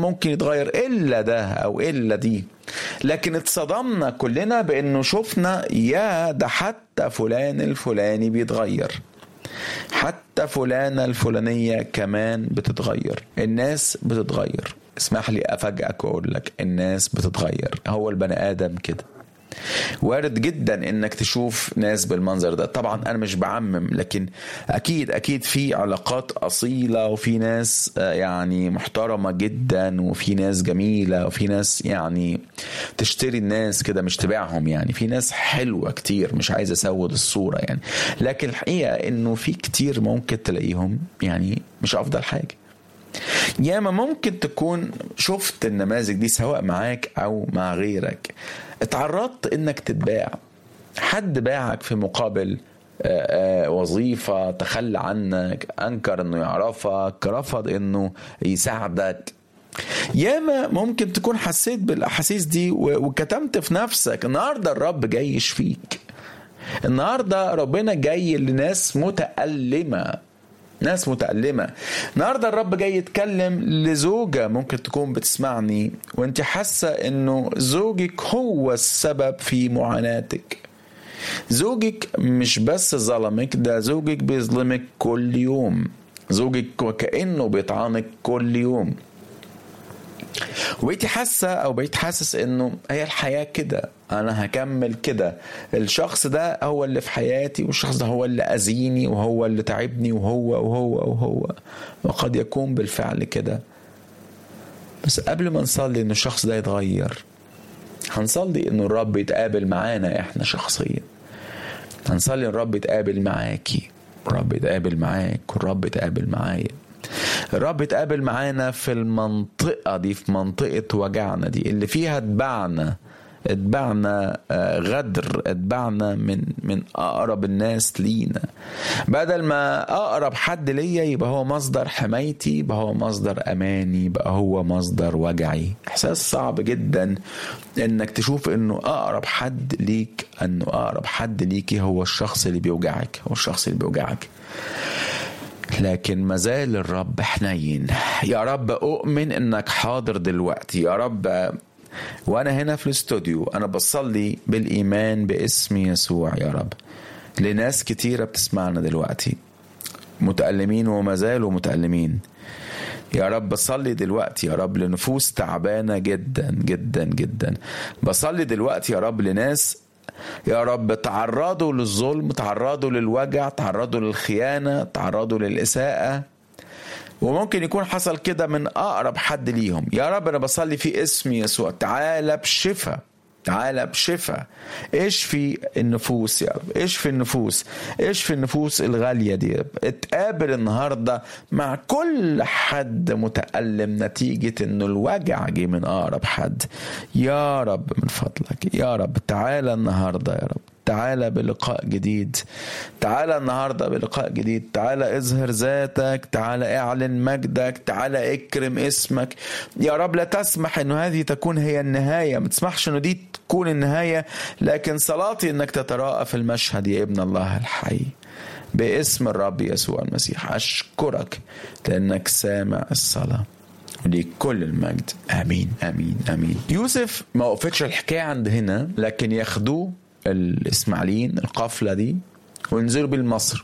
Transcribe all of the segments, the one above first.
ممكن يتغير الا ده او الا دي لكن اتصدمنا كلنا بانه شفنا يا ده حتى فلان الفلاني بيتغير حتى فلانة الفلانية كمان بتتغير الناس بتتغير اسمح لي افاجئك واقول لك الناس بتتغير هو البني ادم كده وارد جدا انك تشوف ناس بالمنظر ده طبعا انا مش بعمم لكن اكيد اكيد في علاقات اصيله وفي ناس يعني محترمه جدا وفي ناس جميله وفي ناس يعني تشتري الناس كده مش تبيعهم يعني في ناس حلوه كتير مش عايز اسود الصوره يعني لكن الحقيقه انه في كتير ممكن تلاقيهم يعني مش افضل حاجه ياما ممكن تكون شفت النماذج دي سواء معاك او مع غيرك اتعرضت انك تتباع حد باعك في مقابل وظيفة تخلى عنك أنكر أنه يعرفك رفض أنه يساعدك ياما ممكن تكون حسيت بالأحاسيس دي وكتمت في نفسك النهاردة الرب جاي يشفيك النهاردة ربنا جاي لناس متألمة ناس متألمة النهاردة الرب جاي يتكلم لزوجة ممكن تكون بتسمعني وانت حاسة انه زوجك هو السبب في معاناتك زوجك مش بس ظلمك ده زوجك بيظلمك كل يوم زوجك وكأنه بيطعنك كل يوم وبقيتي حاسة أو بقيت حاسس إنه هي الحياة كده أنا هكمل كده الشخص ده هو اللي في حياتي والشخص ده هو اللي أذيني وهو اللي تعبني وهو وهو وهو وقد يكون بالفعل كده بس قبل ما نصلي إن الشخص ده يتغير هنصلي إنه الرب يتقابل معانا إحنا شخصيا هنصلي الرب يتقابل معاكي الرب يتقابل معاك والرب يتقابل معايا الرب اتقابل معانا في المنطقة دي في منطقة وجعنا دي اللي فيها اتبعنا اتبعنا غدر اتبعنا من من اقرب الناس لينا بدل ما اقرب حد ليا يبقى هو مصدر حمايتي يبقى هو مصدر اماني يبقى هو مصدر وجعي احساس صعب جدا انك تشوف انه اقرب حد ليك انه اقرب حد ليكي هو الشخص اللي بيوجعك هو الشخص اللي بيوجعك لكن مازال الرب حنين يا رب أؤمن إنك حاضر دلوقتي يا رب وأنا هنا في الاستوديو أنا بصلي بالإيمان باسم يسوع يا رب لناس كتيرة بتسمعنا دلوقتي متألمين وما زالوا متألمين يا رب بصلي دلوقتي يا رب لنفوس تعبانة جدا جدا جدا بصلي دلوقتي يا رب لناس يا رب تعرضوا للظلم تعرضوا للوجع تعرضوا للخيانة تعرضوا للإساءة وممكن يكون حصل كده من أقرب حد ليهم يا رب أنا بصلي في اسم يسوع تعالى بشفاء تعالى بشفاء اشفي النفوس يا رب اشفي النفوس اشفي النفوس الغالية دي اتقابل النهاردة مع كل حد متألم نتيجة انه الوجع جه من اقرب حد يا رب من فضلك يا رب تعالى النهاردة يا رب تعالى بلقاء جديد تعالى النهاردة بلقاء جديد تعالى اظهر ذاتك تعالى اعلن مجدك تعالى اكرم اسمك يا رب لا تسمح انه هذه تكون هي النهاية ما تسمحش انه دي تكون النهاية لكن صلاتي انك تتراءى في المشهد يا ابن الله الحي باسم الرب يسوع المسيح اشكرك لانك سامع الصلاه ليك كل المجد امين امين امين يوسف ما وقفتش الحكايه عند هنا لكن ياخدوه الاسماعيليين القافله دي وينزلوا بيه مصر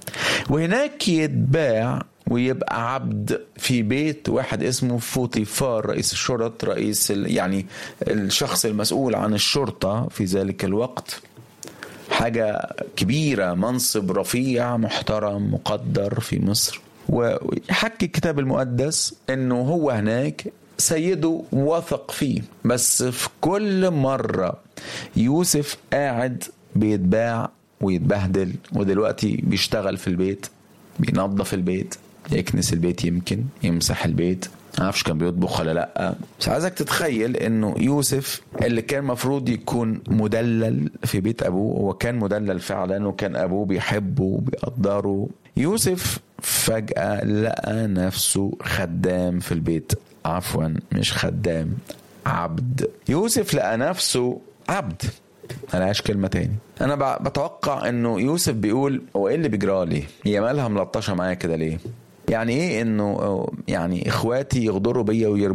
وهناك يتباع ويبقى عبد في بيت واحد اسمه فوطيفار رئيس الشرط رئيس يعني الشخص المسؤول عن الشرطه في ذلك الوقت حاجه كبيره منصب رفيع محترم مقدر في مصر ويحكي الكتاب المقدس انه هو هناك سيده وثق فيه بس في كل مرة يوسف قاعد بيتباع ويتبهدل ودلوقتي بيشتغل في البيت بينظف البيت يكنس البيت يمكن يمسح البيت معرفش كان بيطبخ ولا لا بس عايزك تتخيل انه يوسف اللي كان مفروض يكون مدلل في بيت ابوه هو كان مدلل فعلا وكان ابوه بيحبه وبيقدره يوسف فجأة لقى نفسه خدام في البيت عفوا مش خدام عبد يوسف لقى نفسه عبد ملهاش كلمة تاني أنا بتوقع إنه يوسف بيقول هو إيه اللي بيجرالي؟ هي مالها ملطشة معايا كده ليه؟ يعني إيه إنه يعني إخواتي يغدروا بيا